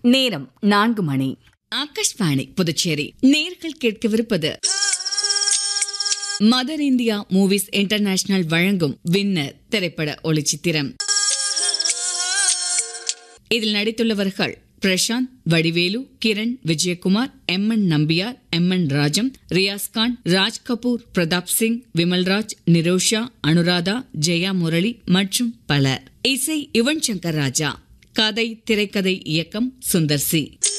நேரம் நான்கு மணி ஆகாஷ்வாணி புதுச்சேரி நேர்கள் கேட்கவிருப்பது மதர் இந்தியா மூவிஸ் இன்டர்நேஷனல் வழங்கும் வின்னர் திரைப்பட ஒளிச்சித்திரம் இதில் நடித்துள்ளவர்கள் Prashanth Vadivelu Kiran Vijayakumar M N Nambiar M N Rajam Riyaz Khan Raj Kapoor Pratap Singh Vimalraj Nirosha Anuradha Jaya Murali மற்றும் பலர் இசை யுவன் சங்கர் ராஜா கதை திரைக்கதை இயக்கம் சுந்தர் சி